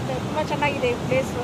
ಚೆನ್ನಾಗಿರುತ್ತೆ ತುಂಬ ಚೆನ್ನಾಗಿದೆ ಈ ಪ್ಲೇಸು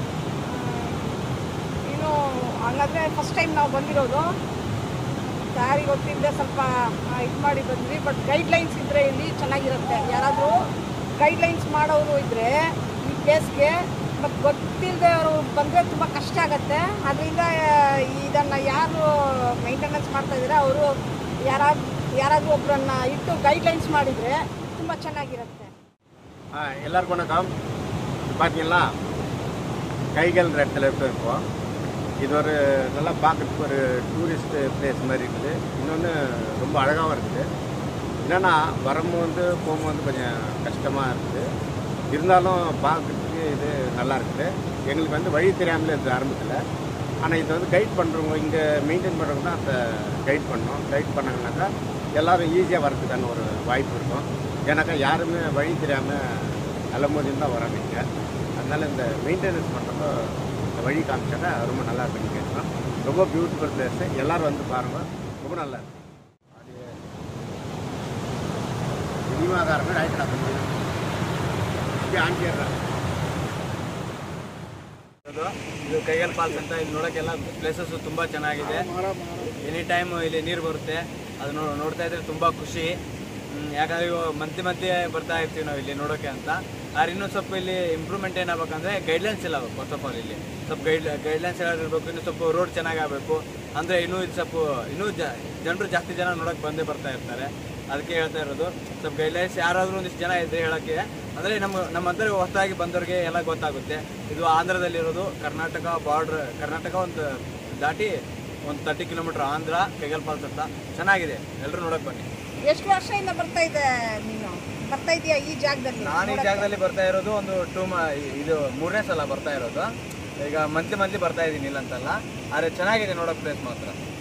ಇನ್ನು ಹಂಗಾದ್ರೆ ಫಸ್ಟ್ ಟೈಮ್ ನಾವು ಬಂದಿರೋದು ದಾರಿ ಗೊತ್ತಿಲ್ಲದೆ ಸ್ವಲ್ಪ ಇದು ಮಾಡಿ ಬಂದ್ವಿ ಬಟ್ ಗೈಡ್ಲೈನ್ಸ್ ಇದ್ದರೆ ಇಲ್ಲಿ ಚೆನ್ನಾಗಿರುತ್ತೆ ಯಾರಾದರೂ ಗೈಡ್ಲೈನ್ಸ್ ಮಾಡೋರು ಇದ್ದರೆ ಈ ಪ್ಲೇಸ್ಗೆ ಮತ್ತು ಗೊತ್ತಿಲ್ಲದೆ ಅವರು ಬಂದರೆ ತುಂಬ ಕಷ್ಟ ಆಗುತ್ತೆ ಅದರಿಂದ ಇದನ್ನು ಯಾರು ಮೈಂಟೆನೆನ್ಸ್ ಮಾಡ್ತಾ ಇದ್ದಾರೆ ಅವರು ಯಾರಾದ್ರು ಯಾರಾದರೂ ಒಬ್ಬರನ್ನ ಇಟ್ಟು ಗೈಡ್ಲೈನ್ಸ್ ಮಾಡಿದರೆ ತುಂಬ ಚೆನ್ನಾಗಿರುತ್ತೆ ஆ, எல்லாருக்கும் வணக்கம் இது பார்த்தீங்கன்னா கைகள் இடத்துல இருக்கோம் இது ஒரு நல்லா பார்க்கறதுக்கு ஒரு டூரிஸ்ட் பிளேஸ் மாதிரி இருக்குது இன்னொன்று ரொம்ப அழகாகவும் இருக்குது என்னென்னா வரும்போது வந்து போகும்போது கொஞ்சம் கஷ்டமாக இருக்குது இருந்தாலும் பார்க்கறதுக்கு இது நல்லா இருக்குது எங்களுக்கு வந்து வழி தெரியாமலே இருக்குது ஆரம்பத்தில் ஆனால் இது வந்து கைட் பண்ணுறவங்க இங்கே மெயின்டைன் பண்ணுறவங்க தான் அந்த கைட் பண்ணோம் கைட் பண்ணாங்கனாக்கா எல்லாரும் ஈஸியாக வரதுக்கான ஒரு வாய்ப்பு இருக்கும் ஏன்னாக்கா யாருமே வழி தெரியாமல் அலமோதியும் தான் வராங்க இங்கே அதனால் இந்த மெயின்டெனன்ஸ் பண்ணுறப்போ இந்த வழி காமிச்சாக்கா ரொம்ப நல்லா இருக்குன்னு கேட்குறோம் ரொம்ப பியூட்டிஃபுல் பிளேஸு எல்லோரும் வந்து பாருங்கள் ரொம்ப நல்லா இருக்கு ಸಿನಿಮಾಗಾರನೇ ಆಯ್ತು ಆಂಟಿಯರ್ ಅದು ಇದು ಕೈಗಲ್ ಫಾಲ್ಸ್ ಅಂತ ಇದು ನೋಡೋಕ್ಕೆಲ್ಲ ಪ್ಲೇಸಸ್ ತುಂಬ ಚೆನ್ನಾಗಿದೆ ಎನಿ ಟೈಮ್ ಇಲ್ಲಿ ನೀರು ಬರುತ್ತೆ ಅದು ನೋ ನೋಡ್ತಾ ಇದ್ರೆ ತುಂಬ ಖುಷಿ ಹ್ಮ್, ಯಾಕಂದ್ರೆ ಇವಾಗ ಮಂತ್ಲಿ ಮಂತ್ಲಿ ಬರ್ತಾ ಇರ್ತೀವಿ ನಾವು ಇಲ್ಲಿ ನೋಡೋಕೆ ಅಂತ ಆದ್ರೆ ಇನ್ನೂ ಸ್ವಲ್ಪ ಇಲ್ಲಿ ಇಂಪ್ರೂವ್ಮೆಂಟ್ ಏನಾಗಬೇಕಂದ್ರೆ ಗೈಡ್ಲೈನ್ಸ್ ಇಲ್ಲ ಫಸ್ಟ್ ಆಫ್ ಆಲ್ ಇಲ್ಲಿ ಸ್ವಲ್ಪ ಗೈಡ್ ಗೈಡ್ಲೈನ್ಸ್ ಏನಾದ್ರು ಇರಬೇಕು ಇನ್ನು ಸ್ವಲ್ಪ ರೋಡ್ ಚೆನ್ನಾಗಾಗಬೇಕು ಅಂದರೆ ಇನ್ನೂ ಇದು ಸ್ವಲ್ಪ ಇನ್ನೂ ಜನರು ಜಾಸ್ತಿ ಜನ ನೋಡೋಕೆ ಬಂದೇ ಬರ್ತಾ ಇರ್ತಾರೆ ಅದಕ್ಕೆ ಹೇಳ್ತಾ ಇರೋದು ಸ್ವಲ್ಪ ಗೈಡ್ಲೈನ್ಸ್ ಯಾರಾದರೂ ಒಂದಿಷ್ಟು ಜನ ಇದ್ರೆ ಹೇಳೋಕ್ಕೆ ಅಂದರೆ ನಮ್ಮ ನಮ್ಮಂತರ ಹೊಸದಾಗಿ ಬಂದವ್ರಿಗೆ ಎಲ್ಲ ಗೊತ್ತಾಗುತ್ತೆ ಇದು ಆಂಧ್ರದಲ್ಲಿರೋದು ಕರ್ನಾಟಕ ಬಾರ್ಡ್ರ್ ಕರ್ನಾಟಕ ಒಂದು ದಾಟಿ ಒಂದು thirty kilometre Andhra Kaigal Falls ಅಂತ ಚೆನ್ನಾಗಿದೆ ಎಲ್ಲರೂ ನೋಡಕ್ ಬನ್ನಿ ಎಷ್ಟು ವರ್ಷದಿಂದ ಬರ್ತಾ ಇದೆ ನೀನು ಬರ್ತಾ ಇದೆಯಾ ಈ ಜಾಗದಲ್ಲಿ ನಾನು ಈ ನೋಡಕ್ಕೆ? ಜಾಗದಲ್ಲಿ ಬರ್ತಾ ಇರೋದು ಒಂದು ಟೂ ಮ ಇದು ಮೂರನೇ ಸಲ ಬರ್ತಾ ಇರೋದು ಈಗ ಮಂತ್ಲಿ ಮಂತ್ಲಿ ಬರ್ತಾ ಇದ್ದೀನಿ ಇಲ್ಲ ಅಂತಲ್ಲ ಆದರೆ ಚೆನ್ನಾಗಿದೆ ನೋಡೋಕೆ ಪ್ಲೇಸ್ ಮಾತ್ರ